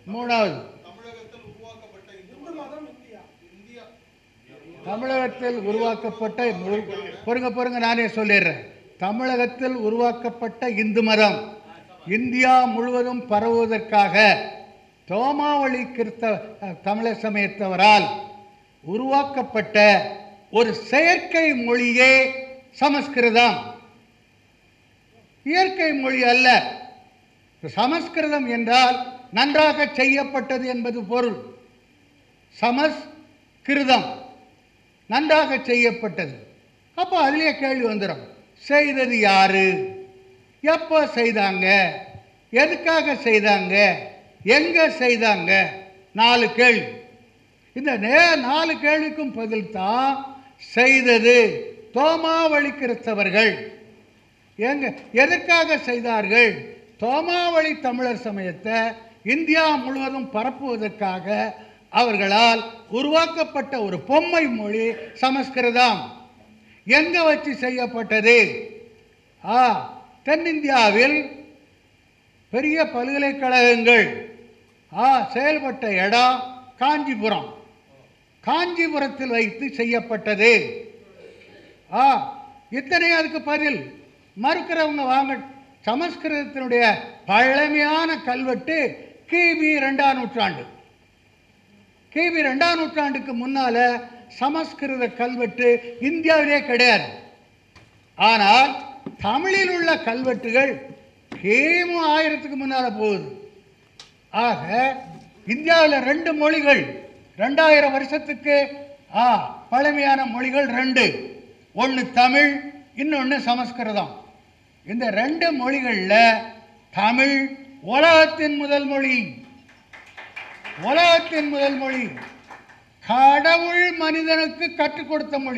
மூணாவது தமிழகத்தில் உருவாக்கப்பட்ட இந்து இந்து மதம் இந்தியா இந்தியா தமிழகத்தில் உருவாக்கப்பட்ட மு- பொறுங்க பொறுங்க நானே சொல்லிடுறேன் தமிழகத்தில் உருவாக்கப்பட்ட இந்து மதம் இந்தியா முழுவதும் பரவுவதற்காக தோமாவளி கிறிஸ்தவ தமிழர் சமயத்தவரால் உருவாக்கப்பட்ட ஒரு செயற்கை மொழியே சமஸ்கிருதம் இயற்கை மொழி அல்ல சமஸ்கிருதம் என்றால் நன்றாக செய்யப்பட்டது என்பது பொருள் சமஸ்கிருதம் நன்றாக செய்யப்பட்டது அப்போ அதுலேயே கேள்வி வந்துடும் செய்தது யாரு எப்போ செய்தாங்க எதுக்காக செய்தாங்க எங்கே செய்தாங்க நாலு கேள்வி இந்த நே நாலு கேள்விக்கும் பதில் தான் செய்தது தோமாவளி கிறிஸ்தவர்கள் எங்க எதற்காக செய்தார்கள் தோமாவளி தமிழர் சமயத்தை இந்தியா முழுவதும் பரப்புவதற்காக அவர்களால் உருவாக்கப்பட்ட ஒரு பொம்மை மொழி சமஸ்கிருதம் எங்க வச்சு செய்யப்பட்டது ஆ தென்னிந்தியாவில் பெரிய பல்கலைக்கழகங்கள் ஆ செயல்பட்ட இடம் காஞ்சிபுரம் காஞ்சிபுரத்தில் வைத்து செய்யப்பட்டது ஆ இத்தனை அதுக்கு பதில் மறுக்கிறவங்க வாங்க சமஸ்கிருதத்தினுடைய பழமையான கல்வெட்டு கிபி ரெண்டாம் நூற்றாண்டு கிபி ரெண்டாம் நூற்றாண்டுக்கு முன்னால சமஸ்கிருத கல்வெட்டு இந்தியாவிலே கிடையாது ஆனால் தமிழில் உள்ள கல்வெட்டுகள் கிமு ஆயிரத்துக்கு முன்னால போகுது ஆக இந்தியாவில் ரெண்டு மொழிகள் ரெண்டாயிரம் வருஷத்துக்கு ஆ பழமையான மொழிகள் ரெண்டு ஒன்று தமிழ் இன்னொன்று சமஸ்கிருதம் இந்த ரெண்டு மொழிகளில் தமிழ் உலகத்தின் முதல் மொழி உலகத்தின் முதல் மொழி கடவுள் மனிதனுக்கு கற்றுக் கொடுத்த மொழி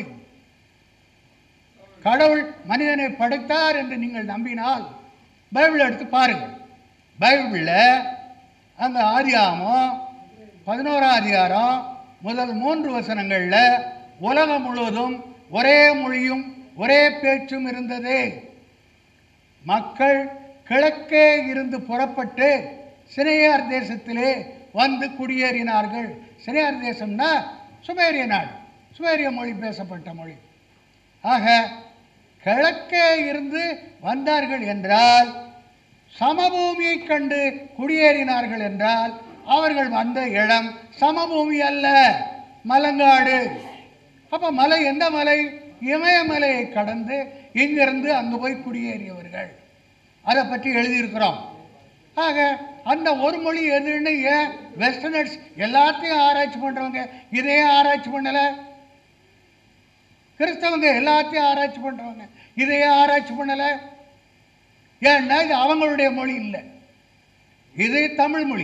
கடவுள் மனிதனை படைத்தார் என்று நீங்கள் நம்பினால் பைபிள் எடுத்து பாருங்கள் பைபிளில் அந்த ஆதியாமம் பதினோராம் அதிகாரம் முதல் மூன்று வசனங்களில் உலகம் முழுவதும் ஒரே மொழியும் ஒரே பேச்சும் இருந்தது மக்கள் கிழக்கே இருந்து புறப்பட்டு சினையார் தேசத்திலே வந்து குடியேறினார்கள் சினையார் தேசம்னா சுமேரிய நாடு சுமேரிய மொழி பேசப்பட்ட மொழி ஆக கிழக்கே இருந்து வந்தார்கள் என்றால் சமபூமியை கண்டு குடியேறினார்கள் என்றால் அவர்கள் வந்த இடம் சமபூமி அல்ல மலங்காடு அப்போ மலை எந்த மலை இமயமலையை கடந்து இங்கிருந்து அங்கு போய் குடியேறியவர்கள் அதை பற்றி எழுதியிருக்கிறோம் ஆக அந்த ஒரு மொழி எதுன்னு ஏன் வெஸ்டர்னர்ஸ் எல்லாத்தையும் ஆராய்ச்சி பண்ணுறவங்க இதையே ஆராய்ச்சி பண்ணலை கிறிஸ்தவங்க எல்லாத்தையும் ஆராய்ச்சி பண்ணுறவங்க இதையே ஆராய்ச்சி பண்ணலை ஏன்னா இது அவங்களுடைய மொழி இல்லை இது தமிழ் மொழி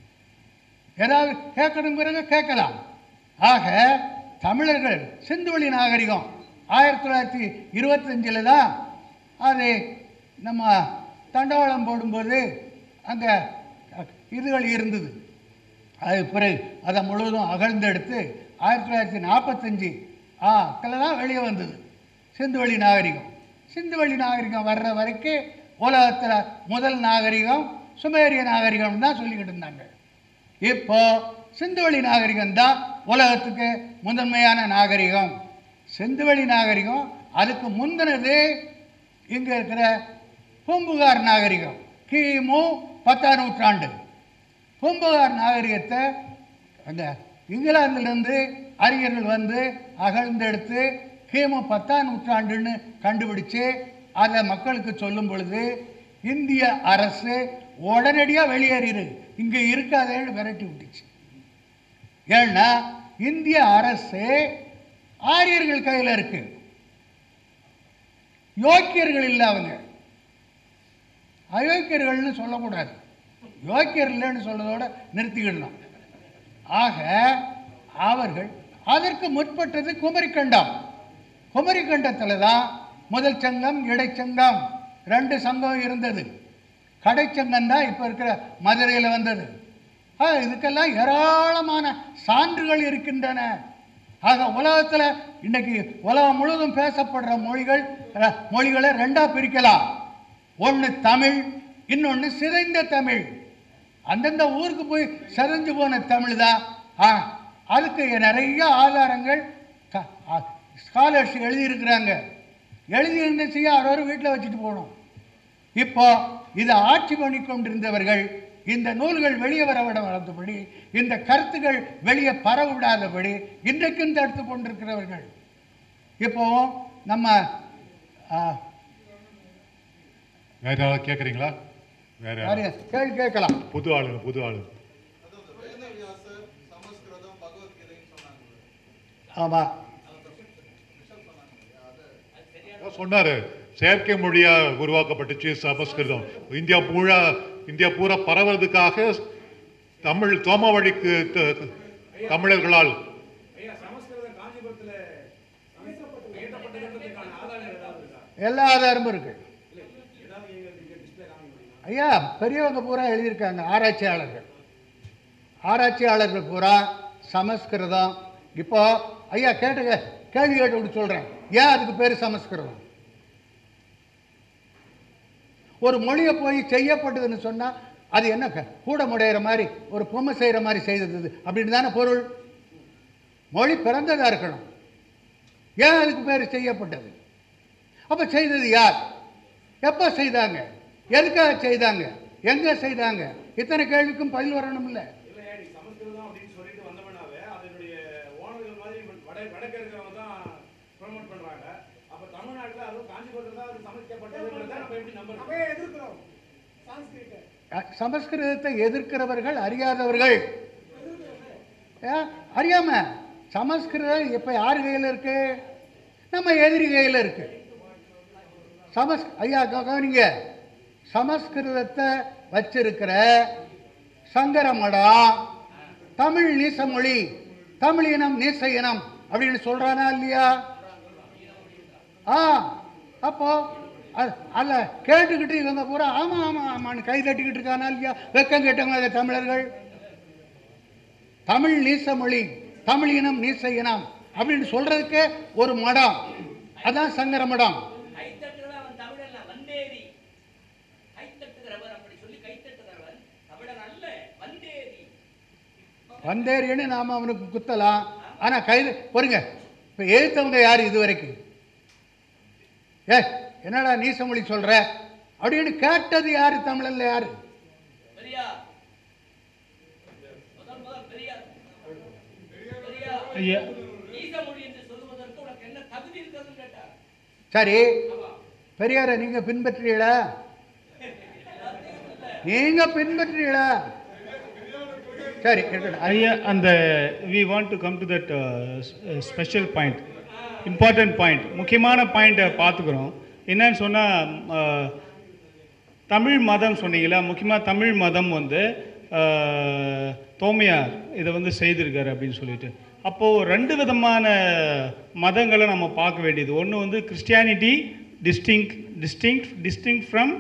ஏதாவது கேட்கணுங்கிறவங்க கேட்கலாம் ஆக தமிழர்கள் சிந்துவெளி நாகரிகம் ஆயிரத்தி தொள்ளாயிரத்தி இருபத்தஞ்சில் தான் அது நம்ம தண்டவாளம் போடும்போது அங்கே இதுகள் இருந்தது அது பிறகு அதை முழுவதும் அகழ்ந்தெடுத்து ஆயிரத்தி தொள்ளாயிரத்தி நாற்பத்தஞ்சு ஆ அதில் தான் வெளியே வந்தது சிந்துவெளி நாகரிகம் சிந்துவெளி நாகரிகம் வர்ற வரைக்கும் உலகத்தில் முதல் நாகரிகம் சுமேரிய நாகரிகம் தான் சொல்லிக்கிட்டு இருந்தாங்க இப்போ சிந்துவெளி நாகரிகம் தான் உலகத்துக்கு முதன்மையான நாகரிகம் சிந்துவெளி நாகரிகம் அதுக்கு முந்தினது இங்கே இருக்கிற பூம்புகார் நாகரிகம் கிமு பத்தாம் நூற்றாண்டு பூம்புகார் நாகரிகத்தை அந்த இங்கிலாந்திலிருந்து அறிஞர்கள் வந்து அகழ்ந்தெடுத்து கிமு பத்தாம் நூற்றாண்டுன்னு கண்டுபிடிச்சு அதை மக்களுக்கு சொல்லும் பொழுது இந்திய அரசு உடனடியாக வெளியேறிடு இங்கே இருக்காதேன்னு விரட்டி விட்டுச்சு ஏன்னா இந்திய அரசு ஆரியர்கள் கையில் இருக்கு யோக்கியர்கள் இல்லை அவங்க அயோக்கியர்கள்னு சொல்லக்கூடாது யோக்கியர் இல்லைன்னு சொல்றதோட நிறுத்திக்கிடணும் ஆக அவர்கள் அதற்கு முற்பட்டது குமரிக்கண்டம் குமரிக்கண்டத்தில் தான் முதல் சங்கம் இடைச்சங்கம் ரெண்டு சங்கம் இருந்தது கடைச்சங்கம் தான் இப்போ இருக்கிற மதுரையில் வந்தது ஆ, இதுக்கெல்லாம் ஏராளமான சான்றுகள் இருக்கின்றன ஆக உலகத்தில் இன்னைக்கு உலகம் முழுவதும் பேசப்படுற மொழிகள் அஹ், மொழிகளை ரெண்டாக பிரிக்கலாம் ஒன்று தமிழ் இன்னொன்று சிதைந்த தமிழ் அந்தந்த ஊருக்கு போய் செதஞ்சு போன தமிழ் தான் ஆ அதுக்கு நிறைய ஆதாரங்கள் ஸ்காலர்ஸ் எழுதியிருக்கிறாங்க எழுதி என்ன செய்ய அவரவர் வீட்டில் வச்சுட்டு போகணும் இப்போ இதை ஆட்சி பண்ணி கொண்டிருந்தவர்கள் இந்த நூல்கள் வெளியே வர விட வளர்ந்தபடி இந்த கருத்துகள் வெளியே பரவ விடாதபடி இன்றைக்கும் தடுத்து கொண்டிருக்கிறவர்கள் இப்போ நம்ம ஆ, வேற யாராவது கேட்குறீங்களா வேற யாரு யாராவது? கேள்வி கேட்கலாம் புது ஆளுங்க புது ஆளு அதாவது வேதவியாசர் சமஸ்கிருதம் பகவத்கீதைன்னு சொன்னாங்க ஆமாம் அதான் சொன்னாரு செயற்கை மொழியா உருவாக்கப்பட்டுச்சு சமஸ்கிருதம் இந்தியா பூரா இந்தியா பூரா பரவறதுக்காக தமிழ் தோம வழிக்கு த- தமிழர்களால் ஐயா சமஸ்கிருதம் காஞ்சிபுரத்துல இயற்றப்பட்டதுன்றதுக்கான ஆதாரம் ஏதாவது இருக்கா எல்லா ஆதாரமும் இருக்கு இல்ல ஏதாவது எங்க இங்க டிஸ்பிளே காமிக்க முடியுமா ஐயா பெரியவங்க பூரா எழுதியிருக்காங்க ஆராய்ச்சியாளர்கள் ஆராய்ச்சியாளர்கள் பூரா சமஸ்கிருதம் இப்போ ஐயா கேட்டுங்க கேள்வி கேட்டு விட்டு சொல்கிறேன் ஏன் அதுக்கு பேர் சமஸ்கிருதம் ஒரு மொழியை போய் செய்யப்பட்டதுன்னு சொன்னால் அது என்ன க- கூட முடையிற மாதிரி ஒரு பொம்மை செய்கிற மாதிரி செய்தது அப்படின்னு தானே பொருள் மொழி பிறந்ததாக இருக்கணும் ஏன் அதுக்கு பேர் செய்யப்பட்டது அப்போ செய்தது யார் எப்போ செய்தாங்க எதுக்காக செய்தாங்க எங்கே செய்தாங்க இத்தனை கேள்விக்கும் பதில் வரணும் இல்லை இல்லையா நீ சமஸ்கிருதம் அப்படின்னு சொல்லிட்டு வந்தோம்னாவே அதனுடைய ஓனர்கள் மாதிரி வட வடக்க இருக்கிறவங்க தான் ப்ரொமோட் பண்றாங்க அப்ப தமிழ்நாட்டுல அதுவும் காஞ்சிபுரத்துல தான் அது சமைக்கப்பட்டதுன்றத நம்ம எப்படி நம்புறோம் எதிர்க்கிறோம் அ- சமஸ்கிருதத்தை எதிர்க்கிறவர்கள் அறியாதவர்கள் ஏன்? அறியாம சமஸ்கிருதம் இப்போ யார் கையில் இருக்கு நம்ம எதிரி கையில் இருக்கு சமஸ் ஐயா க- கவனிங்க சமஸ்கிருதத்தை வச்சிருக்கிற சங்கர மடம் தமிழ் நீச மொழி தமிழ் இனம் நீச இனம் அப்படின்னு சொல்றானா இல்லையா ஆ அப்போ அது அல்ல கேட்டுக்கிட்டு இவங்க பூரா ஆமாம் ஆமாம் ஆமான்னு கை தட்டிக்கிட்டு இருக்கானா இல்லையா வெக்கம் கேட்டவங்க அது தமிழர்கள் தமிழ் நீச மொழி தமிழ் இனம் நீச இனம் அப்படின்னு சொல்றதுக்கே ஒரு மடம் அதான் சங்கர மடம் கைத்தட்டுகிறவன் அவன் தமிழன் வந்தேரி கைத்தட்டுகிறவன் அப்படி சொல்லி கைத்தட்டுகிறவன் தமிழன் அல்ல வந்தேரி வந்தேறின்னு நாம் அவனுக்கு குத்தலாம் ஆனால் கைது பொறுங்க இப்போ எழுத்தவங்க யார் இது வரைக்கும் ஏ என்னடா நீசமொழி சொல்ற அப்படின்னு கேட்டது யார் தமிழன்ல யார் பெரியார் முதல் முதல் பெரியார் பெரியார் ஐயா ஈசமொழி என்று சொல்லுவதற்கு உனக்கு என்ன தகுதி இருக்கிறதுன்னு கேட்டார் சரி பெரியாரை நீங்க பின்பற்றுறீங்களா நீங்க பின்பற்றுறீங்களா சரி இருக்கட்டும். ஐயா அந்த we want to come to that special point important point முக்கியமான பாயிண்ட்டை பார்த்துக்குறோம் என்னன்னு சொன்னால் தமிழ் மதம் சொன்னீங்களா முக்கியமாக தமிழ் மதம் வந்து அஹ், தோமையார் இதை வந்து செய்திருக்காரு அப்படின்னு சொல்லிட்டு அப்போது ரெண்டு விதமான மதங்களை நம்ம பார்க்க வேண்டியது ஒன்று வந்து Christianity distinct distinct distinct from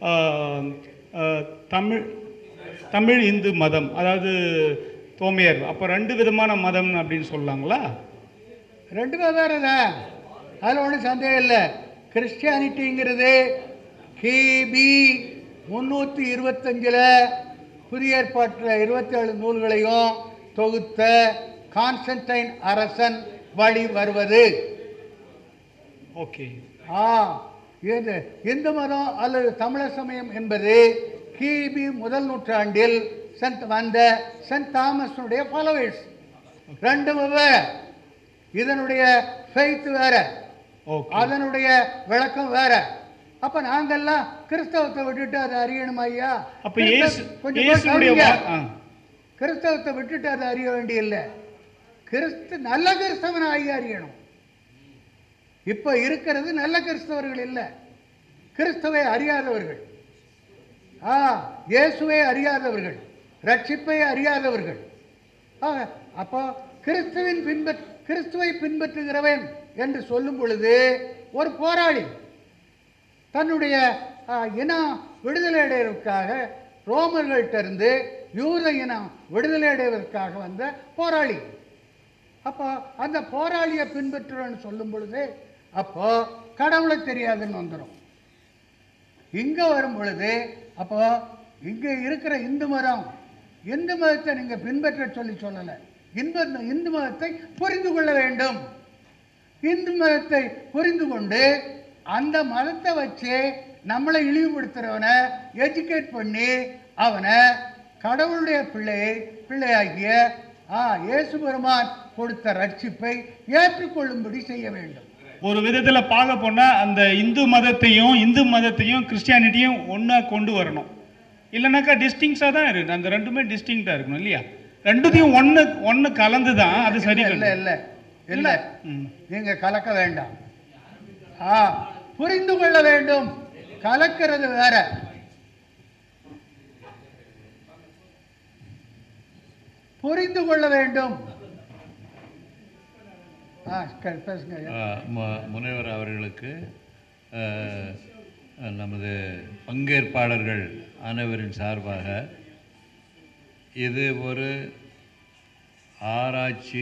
Tamil Tamil இந்து மதம் அதாவது தோமையர் அப்போ ரெண்டு விதமான மதம் அப்படின்னு சொல்லலாங்களா ரெண்டு வெவ்வேறு தான் அதில் ஒன்றும் சந்தேகம் இல்லை கிறிஸ்டியானிட்டிங்கிறது கிபி முந்நூற்றி இருபத்தஞ்சில் புதிய ஏற்பாட்டில் இருபத்தேழு நூல்களையும் தொகுத்த கான்ஸ்டன்டைன் அரசன் வழி வருவது ஓகே ஆ இது இந்து மதம் அல்லது தமிழர் சமயம் என்பது கிபி முதல் நூற்றாண்டில் சென்ட் வந்த சென்ட் தாமஸனுடைய ஃபாலோவர்ஸ் ரெண்டு வெவ்வேறு இதனுடைய ஃபெய்த் வேற ஓகே அதனுடைய விளக்கம் வேற அப்ப நாங்கெல்லாம் கிறிஸ்தவத்தை விட்டுட்டு அதை அறியணும் ஐயா அப்போ கிறிஸ்தவ- இயேசு கொஞ்சம் இயேசுடைய கவனிங்க. வா- ஆ கிறிஸ்தவத்தை விட்டுட்டு அதை அறிய வேண்டியதில்லை கிறிஸ்து நல்ல கிறிஸ்தவனை ஐயா அறியணும் இப்போ இருக்கிறது நல்ல கிறிஸ்தவர்கள் இல்லை கிறிஸ்தவை அறியாதவர்கள் ஆ இயேசுவை அறியாதவர்கள் ரட்சிப்பை அறியாதவர்கள் ஆ, அப்போ கிறிஸ்துவின் பின்பற் கிறிஸ்துவை பின்பற்றுகிறவன் என்று சொல்லும் பொழுது ஒரு போராளி தன்னுடைய ஆ, இனம் விடுதலை அடைவதற்காக ரோமர்கள்ட்ட இருந்து யூத இனம் விடுதலை அடைவதற்காக வந்த போராளி அப்போ அந்த போராளியை பின்பற்றுறோன்னு சொல்லும் பொழுது அப்போ கடவுளை தெரியாதுன்னு வந்துடும் இங்கே வரும் பொழுது அப்போ இங்கே இருக்கிற இந்து மதம் இந்து மதத்தை நீங்கள் பின்பற்ற சொல்லி சொல்லலை இந்து இந்து மதத்தை புரிந்து கொள்ள வேண்டும் இந்து மதத்தை புரிந்து கொண்டு அந்த மதத்தை வச்சு நம்மளை இழிவுபடுத்துகிறவனை எஜுகேட் பண்ணி அவனை கடவுளுடைய பிள்ளையை பிள்ளையாகிய ஆ இயேசு பெருமான் கொடுத்த ரட்சிப்பை ஏற்றுக்கொள்ளும்படி செய்ய வேண்டும் ஒரு விதத்தில் பார்க்க போனால் அந்த இந்து மதத்தையும் இந்து மதத்தையும் கிறிஸ்டியானிட்டியும் ஒன்றா கொண்டு வரணும் இல்லைனாக்கா டிஸ்டிங்ஸாக தான் இருக்கு அந்த ரெண்டுமே டிஸ்டிங்டாக இருக்கணும் இல்லையா ரெண்டுத்தையும் ஒன்று ஒன்று கலந்து தான் அது சரி இல்லை இல்லை இல்லை ம். நீங்க கலக்க வேண்டாம் ஆ புரிந்து கொள்ள வேண்டும் கலக்கிறது வேற புரிந்து கொள்ள வேண்டும் ஆ க- பேசுங்க ஐயா. ஆஹ் மு- முனைவர் அவர்களுக்கு ஆஹ், நமது பங்கேற்பாளர்கள் அனைவரின் சார்பாக இது ஒரு ஆராய்ச்சி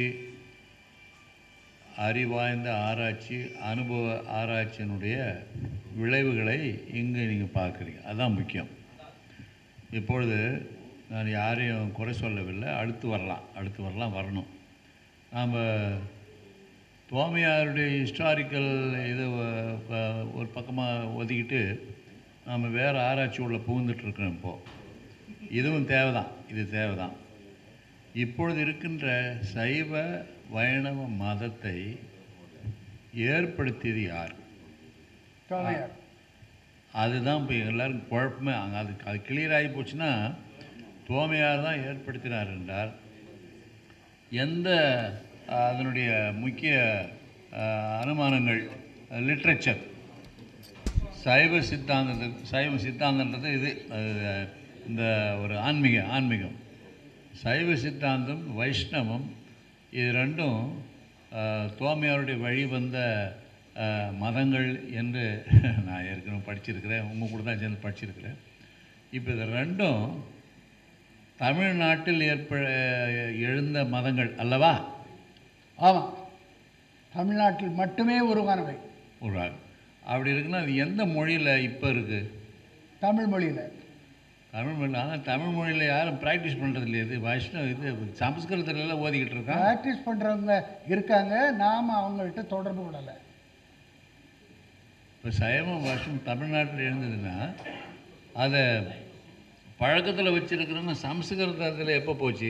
அறிவாய்ந்த ஆராய்ச்சி அனுபவ ஆராய்ச்சியினுடைய விளைவுகளை இங்கு நீங்கள் பார்க்குறீங்க அதுதான் முக்கியம் இப்பொழுது நான் யாரையும் குறை சொல்லவில்லை அடுத்து வரலாம் அடுத்து வரலாம் வரணும் நாம் தோமையாருடைய ஹிஸ்டாரிக்கல் இதை வ- வ- ஒரு பக்கமாக ஒதுக்கிட்டு நாம் வேறு ஆராய்ச்சி உள்ள புகுந்துட்டுருக்கோம் இப்போது இதுவும் தேவைதான் இது தேவைதான் இப்பொழுது இருக்கின்ற சைவ வைணவ மதத்தை ஏற்படுத்தியது யார் தோமையார் அதுதான் இப்போ எல்லாரும் குழப்பமே அங்கே அது அது கிளியர் ஆகி போச்சுன்னா தோமையார் தான் ஏற்படுத்தினார் என்றால் எந்த அஹ், அதனுடைய முக்கிய அஹ், அனுமானங்கள் லிட்ரேச்சர் சைவ சித்தாந்தத்துக்கு சைவ சித்தாந்தன்றது இது அஹ், இந்த ஒரு ஆன்மீக ஆன்மீகம் சைவ சித்தாந்தம் வைஷ்ணவம் இது ரெண்டும் அஹ், தோமையாருடைய வழி வந்த அஹ், மதங்கள் என்று நான் ஏற்கனவே படிச்சிருக்கிறேன் உங்கள் கூட தான் சேர்ந்து படிச்சிருக்கிறேன் இப்போ இது ரெண்டும் தமிழ்நாட்டில் ஏற்ப எழுந்த மதங்கள் அல்லவா ஆமாம் தமிழ்நாட்டில் மட்டுமே உருவானவை ஒரு ஆள். அப்படி இருக்குன்னா அது எந்த மொழியில் இப்போ இருக்குது தமிழ் மொழியில் தமிழ் மொழியில் ஆனால் தமிழ் மொழியில் யாரும் ப்ராக்டிஸ் பண்ணுறது இல்லையா இது வைஷ்ணவ இது சமஸ்கிருதத்துல எல்லாம் ஓதிக்கிட்டு இருக்கான் ப்ராக்டிஸ் பண்ணுறவங்க இருக்காங்க நாம் அவங்கள்ட்ட தொடர்பு கொள்ளலை இப்போ சைவ வருஷம் தமிழ்நாட்டில் எழுந்ததுன்னா அதை பழக்கத்தில் வச்சுருக்கிறவங்க சமஸ்கிருதத்தில் எப்போ போச்சு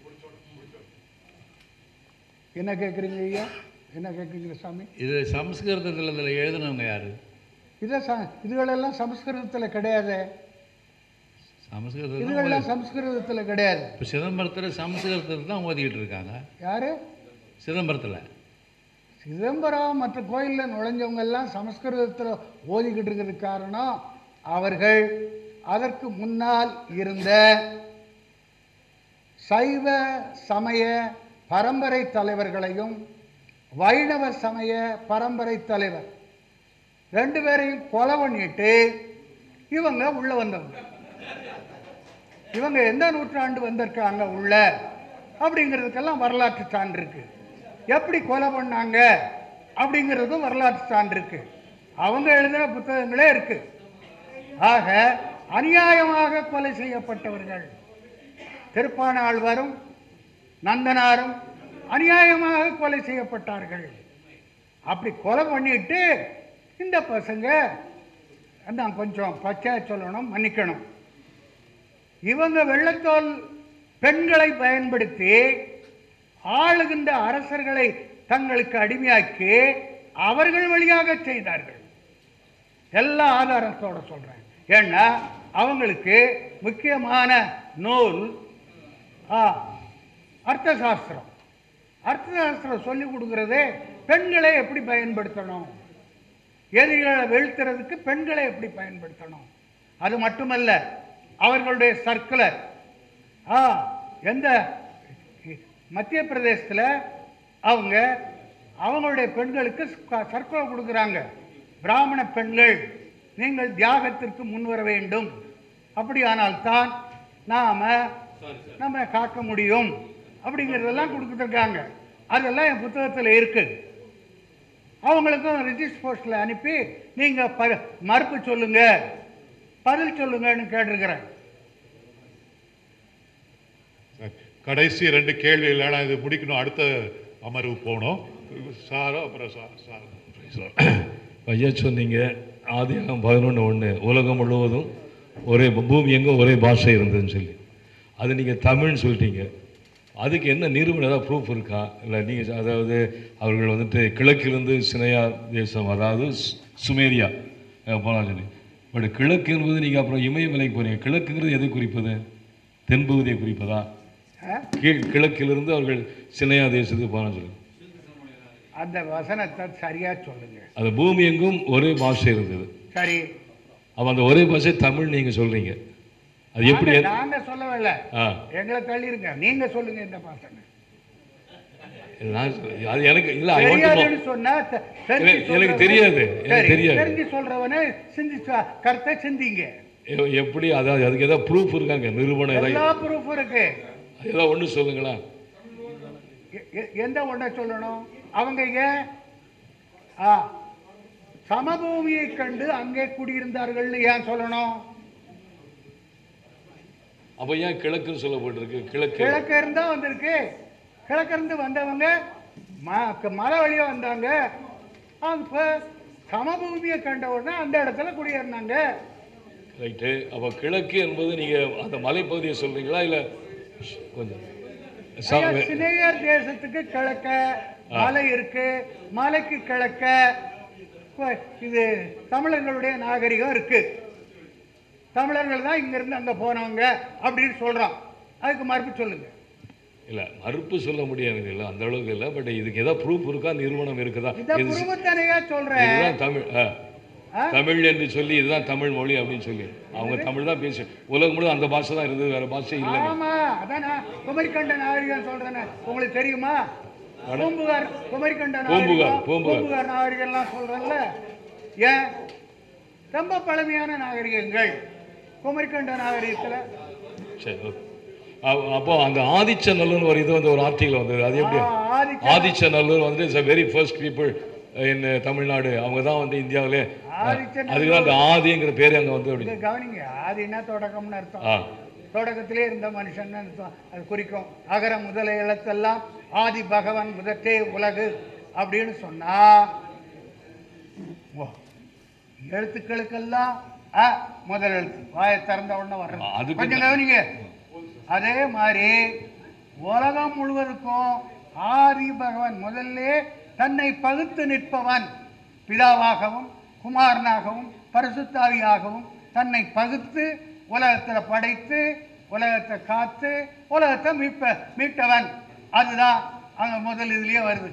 என்ன கேட்குறீங்க ஐயா என்ன கேட்குறீங்க சாமி இது சமஸ்கிருதத்தில் இதில் எழுதினவங்க யார் இதை ச இதுகளெல்லாம் சமஸ்கிருதத்தில் கிடையாது சமஸ்கிருதத்தில் இதுகளெல்லாம் சமஸ்கிருதத்தில் கிடையாது இப்போ சிதம்பரத்தில் சமஸ்கிருதத்தில் தான் ஓதிக்கிட்டு இருக்காங்க யாரு சிதம்பரத்தில் சிதம்பரம் மற்ற கோயிலில் நுழைஞ்சவங்க எல்லாம் சமஸ்கிருதத்தில் ஓதிக்கிட்டு இருக்கிறதுக்கு காரணம் அவர்கள் அதற்கு முன்னால் இருந்த சைவ சமய பரம்பரை தலைவர்களையும் வைணவ சமய பரம்பரை தலைவர் ரெண்டு பேரையும் கொலை பண்ணிட்டு இவங்க உள்ள வந்தவங்க இவங்க எந்த நூற்றாண்டு வந்திருக்காங்க உள்ள அப்படிங்கிறதுக்கெல்லாம் வரலாற்று சான்று இருக்கு எப்படி கொலை பண்ணாங்க அப்படிங்கிறதும் வரலாற்று சான்று இருக்கு அவங்க எழுதின புத்தகங்களே இருக்கு ஆக அநியாயமாக கொலை செய்யப்பட்டவர்கள் திருப்பான ஆழ்வாரும் நந்தனாரும் அநியாயமாக கொலை செய்யப்பட்டார்கள் அப்படி கொலை பண்ணிட்டு இந்த பசங்க நான் கொஞ்சம் பச்சையா சொல்லணும் மன்னிக்கணும் இவங்க வெள்ளத்தோல் பெண்களை பயன்படுத்தி ஆளுகின்ற அரசர்களை தங்களுக்கு அடிமையாக்கி அவர்கள் வழியாக செய்தார்கள் எல்லா ஆதாரத்தோட சொல்றேன் ஏன்னா அவங்களுக்கு முக்கியமான நூல் ஆ, அர்த்த சாஸ்திரம் அர்த்த சாஸ்திரம் சொல்லி கொடுக்கறதே பெண்களை எப்படி பயன்படுத்தணும் எதிரிகளை வீழ்த்துறதுக்கு பெண்களை எப்படி பயன்படுத்தணும் அது மட்டுமல்ல அவர்களுடைய சர்க்குலர் ஆ எந்த மத்திய பிரதேசத்தில் அவங்க அவங்களுடைய பெண்களுக்கு சர்க்குலர் கொடுக்குறாங்க பிராமண பெண்கள் நீங்கள் தியாகத்திற்கு முன்வர வேண்டும் அப்படியானால் தான் நாம நம்ம காக்க முடியும் அப்படிங்கிறதெல்லாம் கொடுத்துருக்காங்க அதெல்லாம் என் புத்தகத்தில் இருக்கு அவங்களுக்கும் ரிஜிஸ்ட் போஸ்ட்டில் அனுப்பி நீங்கள் ப மறுப்பு சொல்லுங்க பதில் சொல்லுங்கன்னு கேட்டிருக்கிறேன் கடைசி ரெண்டு கேள்விகள் ஏன்னா இது முடிக்கணும் அடுத்த அமர்வு போகணும் சாரோ அப்புறம் சார் சார் சார் ஐயா சொன்னீங்க ஆதியாகம் பதினொன்று ஒன்று உலகம் முழுவதும் ஒரே பூமி எங்கும் ஒரே பாஷை இருந்ததுன்னு சொல்லி அது நீங்கள் தமிழ்னு சொல்லிட்டீங்க அதுக்கு என்ன நிரூபணம் ஏதாவது ப்ரூஃப் இருக்கா இல்லை நீங்கள் அதாவது அவர்கள் வந்துட்டு கிழக்கிலிருந்து சினையா தேசம் அதாவது சு- சுமேரியா அஹ், போனாலும் சொல்லி பட் கிழக்கு என்பது நீங்கள் அப்புறம் இமயமலைக்கு போறீங்க கிழக்குங்கிறது எதை குறிப்பது தென்பகுதியை குறிப்பதா ஆ? கீழ் கிழக்கிலிருந்து அவர்கள் சினையா தேசத்துக்கு போனாலும் சொல்லி அந்த வசனத்தை சரியா சொல்லுங்க அந்த பூமி எங்கும் ஒரே பாஷை இருந்தது சரி அப்போ அந்த ஒரே பாஷை தமிழ் நீங்கள் சொல்கிறீங்க அது எப்படி நாங்க- நாங்க சொல்லவில்லை ஆ எங்களை தள்ளிருங்க நீங்க சொல்லுங்க இந்த பசங்க நான் சொல்ல- அது எனக்கு இல்லை ஐ வாண்ட் தெரியாதுன்னு சொன்னா தெ- தெரிஞ்சு எனக்கு- எனக்கு சொல்றவனை- தெரியாது. எனக்கு சரி, தெரியாது. தெரிஞ்சு சொல்றவனை சிந்திச்சு கருத்தை சிந்திங்க எப்படி அதாவது அதுக்கு ஏதாவது ப்ரூஃப் இருக்காங்க நிரூபணம் எல்லா ஏதாவது ப்ரூஃப் இருக்கு ஏதாவது ஒன்று சொல்லுங்களேன் எ- எ- எந்த ஒன்றை சொல்லணும் அவங்க ஏன் ஆ சமபூமியை கண்டு அங்கே குடியிருந்தார்கள்னு ஏன் சொல்லணும் அப்போ ஏன் கிழக்குன்னு சொல்லப்பட்டிருக்கு கிழக்கு கிழக்க இருந்தா வந்திருக்கு கிழக்க இருந்து வந்தவங்க ம- க- மலை வழியா வந்தாங்க அப்ப சமபூமியை கண்ட உடனே அந்த இடத்துல குடியேறினாங்க ரைட்டு அப்போ கிழக்கு என்பது நீங்கள் அந்த மலைப்பகுதியை சொல்கிறீங்களா இல்லை கொஞ்சம் ச- ஐயா, சிநேயர் தேசத்துக்கு கிழக்க மலை இருக்கு மலைக்கு கிழக்க இப்ப இது தமிழர்களுடைய நாகரிகம் இருக்கு தமிழர்கள் தான் இங்க இருந்து அங்க போனவங்க அப்படின்னு சொல்றோம் அதுக்கு மறுப்பு சொல்லுங்க இல்லை மறுப்பு சொல்ல முடியாது இல்லை அந்த அளவுக்கு இல்லை பட் இதுக்கு ஏதாவது ப்ரூஃப் இருக்கா நிறுவனம் இருக்குதா இத இது குடும்பத்தனையா சொல்றேன் இதுதான் தமிழ் ஆ. ஆ? தமிழ் என்று சொல்லி இதுதான் தமிழ் மொழி அப்படின்னு சொல்லி அவங்க தமிழ் தான் பேசு உலகம் முழுவதும் அந்த பாஷை தான் இருந்தது வேற பாஷை இல்லைங்க ஆமா அதான் நான் குமரிக்கண்ட நாகரிகம் சொல்றேனே உங்களுக்கு தெரியுமா பூம்புகார் குமரிக்கண்ட பூம்புகார், நாகரிகம் பூம்புகார். பூம்புகார் நாகரிகம்லாம் சொல்றேன்ல ஏன் ரொம்ப பழமையான நாகரிகங்கள் குமரிக்கண்ட நாகரிகத்துல சரி ஓகே. அ- அப்போ அந்த ஆதிச்சநல்லூர் ஒரு இது வந்து ஒரு ஆர்டிகல் வந்தது அது எப்படி ஆ, ஆதிச்ச- ஆதிச்சநல்லூர் வந்து it's very first people in Tamil Nadu அவங்க தான் வந்து இந்தியாவிலே ஆதிச்சநல்லூர். அதுக்கு தான் அந்த ஆதிங்கிற பேர் அங்கே வந்து இங்க அப்படி கவனிங்க ஆதினா தொடக்கம்னு அர்த்தம் ஆ தொடக்கத்திலே இருந்த மனுஷன் அர்த்தம் அது குறிக்கும் அகர முதல எழுத்தெல்லாம் ஆதி பகவன் முதற்றே உலகு அப்படின்னு சொன்னா ஓ, எழுத்துக்களுக்கெல்லாம் அ முதல் எழுத்து வாயை திறந்த உடனே வர்றது அதுக்கு கொஞ்சம் தான். கவனிங்க அதே மாதிரி உலகம் முழுவதுக்கும் ஆதி பகவன் முதல்ல தன்னை பகுத்து நிற்பவன் பிதாவாகவும் குமாரனாகவும் பரிசுத்தாவியாகவும் தன்னை பகுத்து உலகத்தில் படைத்து உலகத்தை காத்து உலகத்தை மீட்ப மீட்டவன் அதுதான் அங்க முதல் இதுலயே வருது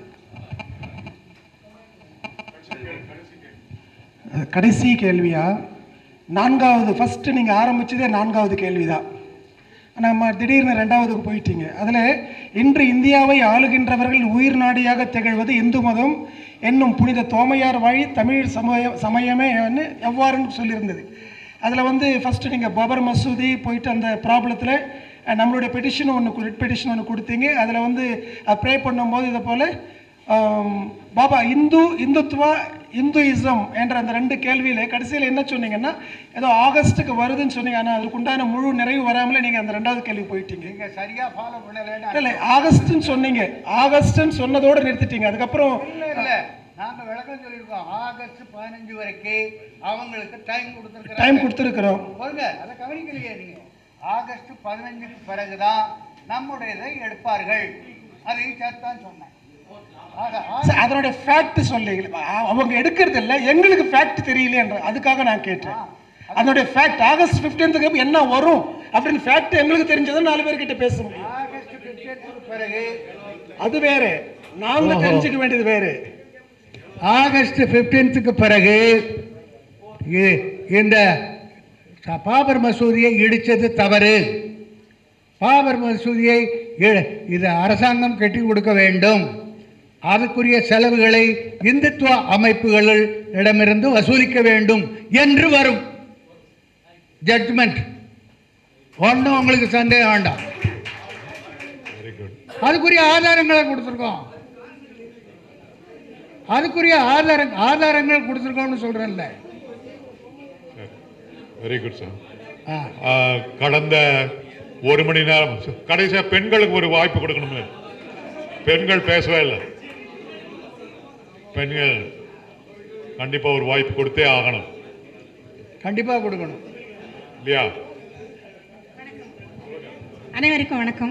கடைசி கேள்வியா நான்காவது ஃபஸ்ட்டு நீங்கள் ஆரம்பிச்சதே நான்காவது கேள்வி தான் நம்ம திடீர்னு ரெண்டாவதுக்கு போயிட்டீங்க அதில் இன்று இந்தியாவை ஆளுகின்றவர்கள் உயிர் நாடியாக திகழ்வது இந்து மதம் என்னும் புனித தோமையார் வழி தமிழ் சமய சமயமே எவ்வாறுன்னு சொல்லியிருந்தது அதில் வந்து ஃபஸ்ட்டு நீங்கள் பபர் மசூதி போயிட்டு அந்த ப்ராப்ளத்தில் நம்மளுடைய பெட்டிஷன் ஒன்று ரிட் பெட்டிஷன் ஒன்று கொடுத்தீங்க அதில் வந்து ப்ரே பண்ணும்போது இதை போல் ஆம், பாபா இந்து இந்துத்துவா இந்துயிசம் என்ற அந்த ரெண்டு கேள்வியில் கடைசியில் என்ன சொன்னீங்கன்னா ஏதோ ஆகஸ்ட்டுக்கு வருதுன்னு சொன்னீங்க ஆனால் அதுக்கு உண்டான முழு நிறைவு வராமலே நீங்கள் அந்த ரெண்டாவது கேள்வி போயிட்டீங்க நீங்க சரியா ஃபாலோ பண்ணலன்னு இல்லை ஆகஸ்ட்னு சொன்னீங்க ஆகஸ்ட்னு சொன்னதோட நிறுத்திட்டீங்க அதுக்கப்புறம் இல்ல இல்ல நாங்க விளக்கம் சொல்லியிருக்கோம் ஆகஸ்ட் பதினஞ்சு வரைக்கும் அவங்களுக்கு டைம் கொடுத்துருக்கோம் டைம் கொடுத்துருக்குறோம் பாருங்க அதை கவனிக்கலையே நீங்க ஆகஸ்ட் பதினஞ்சுக்கு பிறகுதான் நம்முடையதை எடுப்பார்கள் அதையும் சேர்த்தான் சொன்னேன் ஆக சரி, அதனுடைய ஃபேக்ட் சொல்லீங்க அவங்க எடுக்கிறது இல்லை எங்களுக்கு ஃபேக்ட் தெரியலையன்ற அதுக்காக நான் கேட்டேன் அதனுடைய ஃபேக்ட் ஆகஸ்ட் 15க்கு என்ன வரும் அப்படின்னு ஃபேக்ட் எங்களுக்கு தெரிஞ்சதை நாலு பேர்கிட்ட பேச முடியும் ஆகஸ்ட் பிப்டீன்த்துக்கு பிறகு அது வேற நாங்க தெரிஞ்சுக்க வேண்டியது வேற ஆகஸ்ட் பிப்டீன்த்துக்கு பிறகு இ- இந்த ச- பாபர் மசூதியை இடித்தது தவறு பாபர் மசூதியை இ- இது அரசாங்கம் கட்டி கொடுக்க வேண்டும் அதுக்குரிய செலவுகளை இந்துத்துவ அமைப்புகளில் இடமிருந்து வசூலிக்க வேண்டும் என்று வரும் ஜட்ஜ்மெண்ட் ஒன்றும் உங்களுக்கு சந்தேகம் வேண்டாம் வெரி குட் அதுக்குரிய ஆதாரங்களை கொடுத்துருக்கோம் அதுக்குரிய ஆதார ஆதாரங்கள் கொடுத்துருக்கோம்னு சொல்றேன்ல வெரி குட் சார் ஆ ஆ, கடந்த ஒரு மணி நேரம் கடைசியா பெண்களுக்கு ஒரு வாய்ப்பு கொடுக்கணும்ல பெண்கள் பேசவே இல்லை பெண்கள் கண்டிப்பா ஒரு வாய்ப்பு கொடுத்தே ஆகணும் கண்டிப்பாக கொடுக்கணும் இல்லையா அனைவருக்கும் வணக்கம்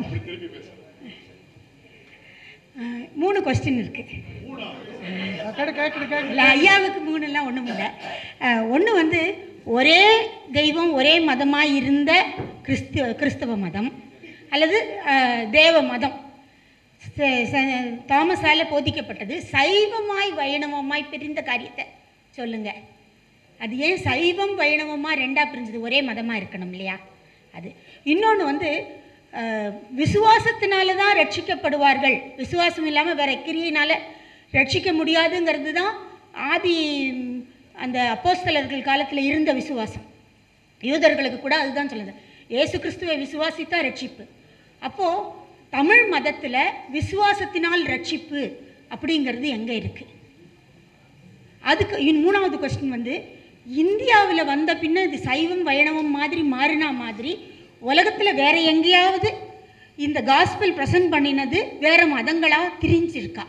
அஹ், மூணு கொஸ்டின் இருக்கு கேட்டு கேட்டு கேட்டு இல்லை ஐயாவுக்கு மூணுலாம் ஒன்றும் இல்லை ஒன்று வந்து ஒரே தெய்வம் ஒரே மதமாக இருந்த கிறிஸ்துவ கிறிஸ்தவ மதம் அல்லது அஹ், தேவ மதம் ச- ச- தாமஸால போதிக்கப்பட்டது சைவமாய் வைணவமாய் பிரிந்த காரியத்தை சொல்லுங்க அது ஏன் சைவம் வைணவமா ரெண்டா பிரிஞ்சது ஒரே மதமாக இருக்கணும் இல்லையா அது இன்னொன்று வந்து அஹ், விசுவாசத்தினால தான் ரட்சிக்கப்படுவார்கள் விசுவாசம் இல்லாமல் வேற கிரியினால ரட்சிக்க முடியாதுங்கிறது தான் ஆதி ம், அந்த அப்போஸ்தலர்கள் காலத்தில் இருந்த விசுவாசம் யூதர்களுக்கு கூட அதுதான் சொல்லுது இயேசு கிறிஸ்துவை விசுவாசித்தா ரட்சிப்பு அப்போது தமிழ் மதத்தில் விசுவாசத்தினால் ரட்சிப்பு அப்படிங்கிறது எங்கே இருக்குது அதுக்கு இன் மூணாவது கொஸ்டின் வந்து இந்தியாவில் வந்த பின்ன இது சைவம் வைணவம் மாதிரி மாறினா மாதிரி உலகத்தில் வேற எங்கேயாவது இந்த காஸ்பல் ப்ரெசன்ட் பண்ணினது வேற மதங்களா திரிஞ்சிருக்கா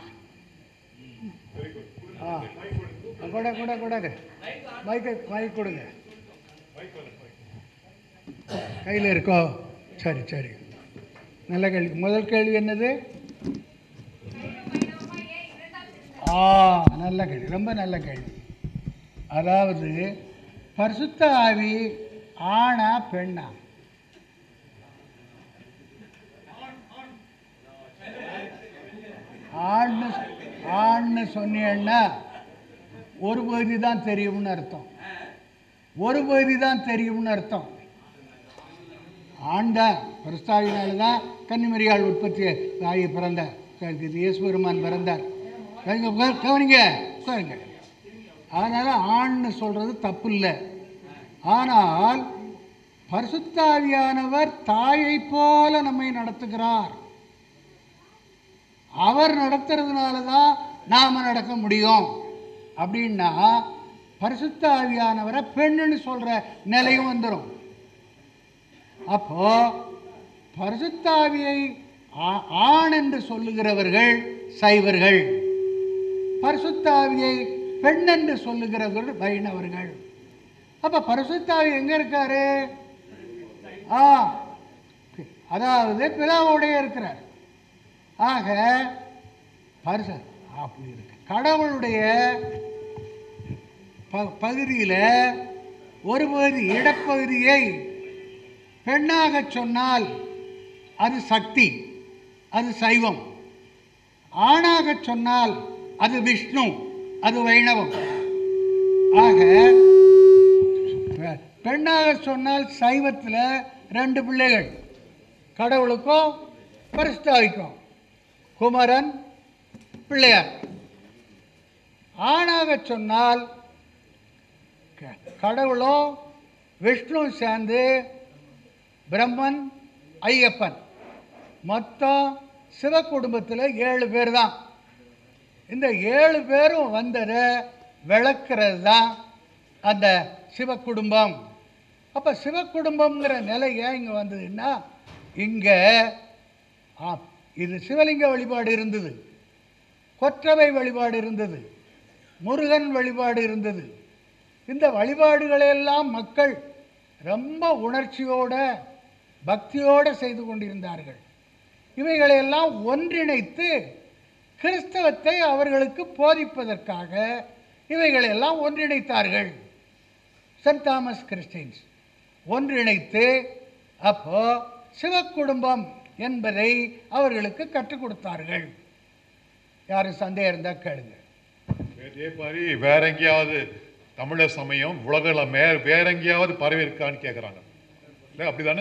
ஆ கூட கூட கூடாது மைக்கை மைக் கொடுங்க கையில் இருக்கோ சரி சரி நல்ல கேள்வி முதல் கேள்வி என்னது ஆ நல்ல கேள்வி ரொம்ப நல்ல கேள்வி அதாவது பரிசுத்த ஆவி ஆணா பெண்ணா ஆண்னு ஆண்னு சொன்னீங்கன்னா ஒரு பகுதி தான் தெரியும்னு அர்த்தம் ஒரு பகுதி தான் தெரியும்னு அர்த்தம் ஆண்டான் பரிசுத்தாவினால தான் கன்னிமரியாள் உற்பத்தி ஆகி பிறந்தார் இது இயேசு பெருமான் பிறந்தார் கவனிங்க, உட்கார்- கவனிங்க உட்காருங்க அதனால் ஆண்னு சொல்கிறது தப்பு இல்லை ஆனால் பரிசுத்தாவியானவர் தாயைப் போல நம்மை நடத்துகிறார் அவர் நடத்துறதுனால தான் நாம் நடக்க முடியும் அப்படின்னா பரிசுத்த ஆவியானவரை பெண்ணுன்னு சொல்கிற நிலையும் வந்துடும் அப்போ பரிசுத்தாவியை ஆ- ஆண் என்று சொல்லுகிறவர்கள் சைவர்கள் பரிசுத்தாவியை பெண் என்று சொல்லுகிறவர்கள் வைணவர்கள் அப்ப பரிசுத்தாவி எங்க இருக்காரு ஆ அதாவது பிதாவோடைய இருக்கிறார் ஆக பரிசு அப்படி இருக்கு கடவுளுடைய ப பகுதியில் ஒரு பகுதி இடப்பகுதியை பெண்ணாக சொன்னால் அது சக்தி அது சைவம் ஆணாக சொன்னால் அது விஷ்ணு அது வைணவம் ஆக பெ- பெண்ணாக சொன்னால் சைவத்தில் ரெண்டு பிள்ளைகள் கடவுளுக்கும் பரிசுத்தாவிக்கும் குமரன் பிள்ளையார் ஆணாக சொன்னால் க- கடவுளும் விஷ்ணு சேர்ந்து பிரம்மன் ஐயப்பன் மொத்தம் சிவ குடும்பத்தில் ஏழு பேர் தான் இந்த ஏழு பேரும் வந்ததை விளக்குறது தான் அந்த சிவ குடும்பம் அப்போ சிவ குடும்பம்ங்கிற நிலை ஏன் இங்கே வந்ததுன்னா இங்கே ஆ இது சிவலிங்க வழிபாடு இருந்தது கொற்றவை வழிபாடு இருந்தது முருகன் வழிபாடு இருந்தது இந்த வழிபாடுகளையெல்லாம் மக்கள் ரொம்ப உணர்ச்சியோட பக்தியோடு செய்து கொண்டிருந்தார்கள் இவைகளையெல்லாம் ஒன்றிணைத்து கிறிஸ்தவத்தை அவர்களுக்கு போதிப்பதற்காக இவைகளெல்லாம் ஒன்றிணைத்தார்கள் சென்ட் தாமஸ் கிறிஸ்டின்ஸ் ஒன்றிணைத்து அப்போ சிவக்குடும்பம் என்பதை அவர்களுக்கு கற்றுக் கொடுத்தார்கள் யாரும் சந்தேகம் இருந்தால் கேளுங்க அதே மாதிரி வேற எங்கேயாவது தமிழர் சமயம் உலகில் மே வேற எங்கேயாவது பரவி இருக்கான்னு கேட்குறாங்க இல்லை அப்படிதானே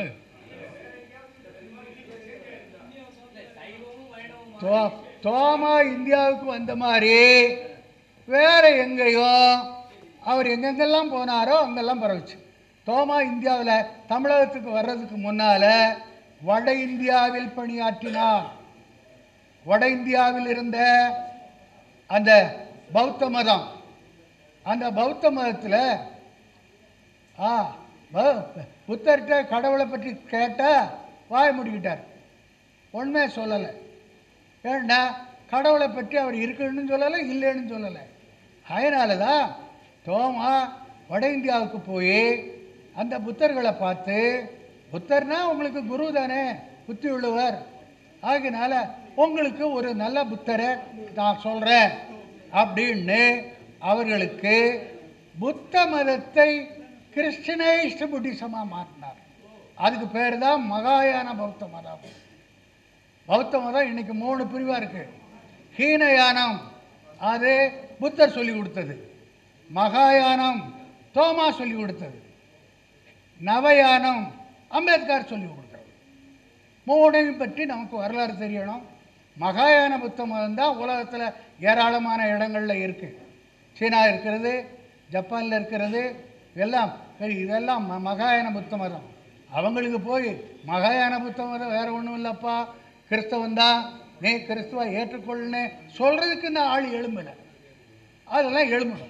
தோ- தோமா இந்தியாவுக்கு வந்த மாதிரி வேற எங்கேயும் அவர் எங்கெங்கெல்லாம் போனாரோ அங்கெல்லாம் பரவுச்சு தோமா இந்தியாவில் தமிழகத்துக்கு வர்றதுக்கு முன்னால் வட இந்தியாவில் பணியாற்றினார் வட இந்தியாவில் இருந்த அந்த பௌத்த மதம் அந்த பௌத்த மதத்தில் ஆ ப- புத்தர்கிட்ட கடவுளை பற்றி கேட்டால் வாய முடிக்கிட்டார் ஒன்றுமே சொல்லலை ஏன்னா கடவுளை பற்றி அவர் இருக்குன்னு சொல்லலை இல்லைன்னு சொல்லலை அதனால தான் தோமா வட இந்தியாவுக்கு போய் அந்த புத்தர்களை பார்த்து புத்தர்னா உங்களுக்கு குரு தானே புத்தி உள்ளவர் ஆகினால உங்களுக்கு ஒரு நல்ல புத்தரை நான் சொல்கிறேன் அப்படின்னு அவர்களுக்கு புத்த மதத்தை கிறிஸ்டினைஸ்ட் புத்திசமாக மாற்றினார் அதுக்கு பேர் தான் மகாயான பௌத்த மதம் பௌத்த மதம் இன்னைக்கு மூணு பிரிவாக இருக்கு ஹீனயானம் அது புத்தர் சொல்லி கொடுத்தது மகாயானம் தோமா சொல்லி கொடுத்தது நவயானம் அம்பேத்கர் சொல்லி கொடுத்தது மூணையும் பற்றி நமக்கு வரலாறு தெரியணும் மகாயான புத்த மதம் தான் உலகத்தில் ஏராளமான இடங்களில் இருக்குது சீனா இருக்கிறது ஜப்பானில் இருக்கிறது எல்லாம் சரி இதெல்லாம் ம மகாயான புத்த மதம் அவங்களுக்கு போய் மகாயான புத்த மதம் வேற ஒன்றும் இல்லைப்பா கிறிஸ்தவன் தான் நீ கிறிஸ்துவ ஏற்றுக்கொள்ளுன்னு சொல்கிறதுக்கு இந்த ஆள் எழும்பலை அதெல்லாம் எழும்பணும்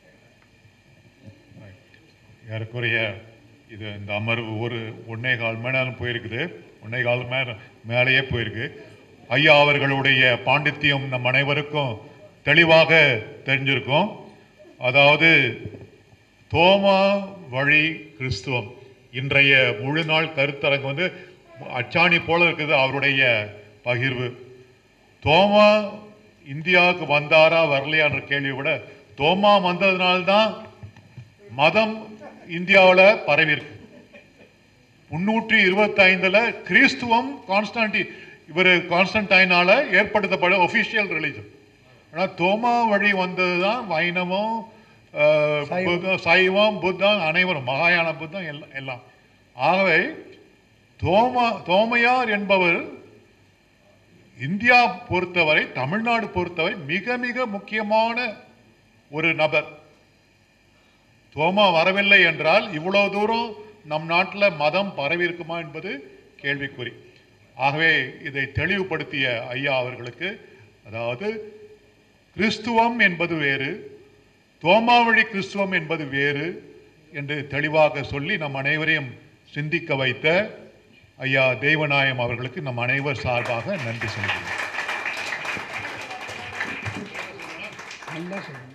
ஏறக்குறைய இது இந்த அமர்வு ஒரு ஒன்னே கால் மணி நேரம் போயிருக்குது ஒன்னே கால் மணி நேரம் மேலேயே போயிருக்கு ஐயா அவர்களுடைய பாண்டித்தியம் நம் அனைவருக்கும் தெளிவாக தெரிஞ்சிருக்கும் அதாவது தோமா வழி கிறிஸ்துவம் இன்றைய முழு நாள் கருத்தரங்கு வந்து அச்சாணி போல இருக்குது அவருடைய பகிர்வு தோமா இந்தியாவுக்கு வந்தாரா வரலையான்ற கேள்வியை விட தோமா வந்ததுனால்தான் மதம் இந்தியாவில் பரவியிருக்கு முன்னூற்றி இருபத்தைந்துல கிறிஸ்துவம் கான்ஸ்டான்டி இவர் கான்ஸ்டன்டைனால ஏற்படுத்தப்பட ஒஃபிஷியல் ரிலீஜன் ஆனால் தோமா வழி வந்தது தான் வைணவம் அஹ், சைவம். புத்தம், சைவம் புத்தம் அனைவரும் மகாயான புத்தம் எல்லாம் எல்லாம் ஆகவே தோமா தோமையார் என்பவர் இந்தியா பொறுத்தவரை தமிழ்நாடு பொறுத்தவரை மிக மிக முக்கியமான ஒரு நபர் தோமா வரவில்லை என்றால் இவ்வளவு தூரம் நம் நாட்டில் மதம் பரவி இருக்குமா என்பது கேள்விக்குறி ஆகவே இதை தெளிவுபடுத்திய ஐயா அவர்களுக்கு அதாவது கிறிஸ்துவம் என்பது வேறு தோமாவழி கிறிஸ்துவம் என்பது வேறு என்று தெளிவாக சொல்லி நம் அனைவரையும் சிந்திக்க வைத்த ஐயா தெய்வநாயம் அவர்களுக்கு நம் அனைவர் சார்பாக நன்றி சொல்கிறேன் நல்லா சொல்லுங்க